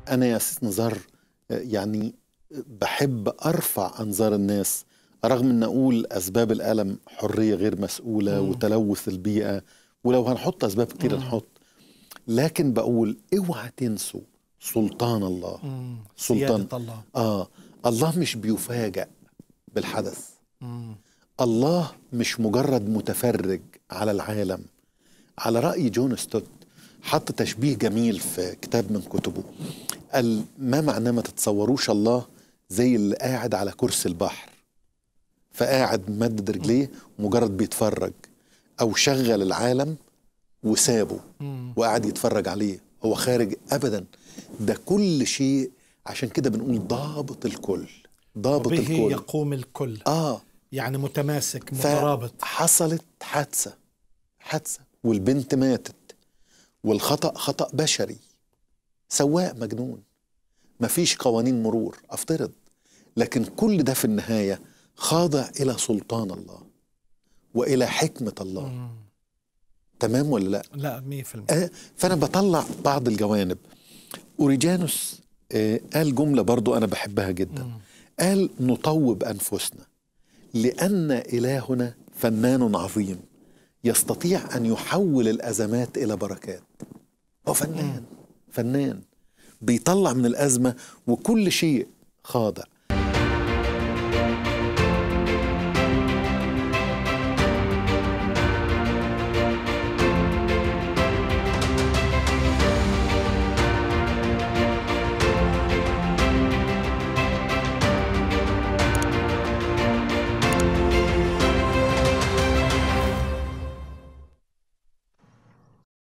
انا يا سيد نزار يعني بحب ارفع انظار الناس رغم ان اقول اسباب الالم حريه غير مسؤوله مم. وتلوث البيئه ولو هنحط اسباب كتير مم. نحط لكن بقول اوعى تنسوا سلطان الله مم. سلطان. سيادة الله اه الله مش بيفاجأ بالحدث مم. الله مش مجرد متفرج على العالم على رأي جون ستوت حط تشبيه جميل في كتاب من كتبه قال ما معناه ما تتصوروش الله زي اللي قاعد على كرسي البحر فقاعد مدد رجليه مجرد بيتفرج او شغل العالم وسابه مم. وقاعد يتفرج عليه هو خارج ابدا ده كل شيء عشان كده بنقول ضابط الكل ضابط وبه الكل يقوم الكل اه يعني متماسك مترابط فحصلت حادثة حادثة والبنت ماتت والخطأ خطأ بشري سواق مجنون مفيش قوانين مرور افترض لكن كل ده في النهاية خاضع إلى سلطان الله وإلى حكمة الله مم. تمام ولا لا لا 100% آه فأنا بطلع بعض الجوانب أوريجانوس آه قال جملة برضو أنا بحبها جدا مم. قال نطوب أنفسنا لأن إلهنا فنان عظيم يستطيع أن يحول الأزمات إلى بركات هو فنان فنان بيطلع من الأزمة وكل شيء خاضع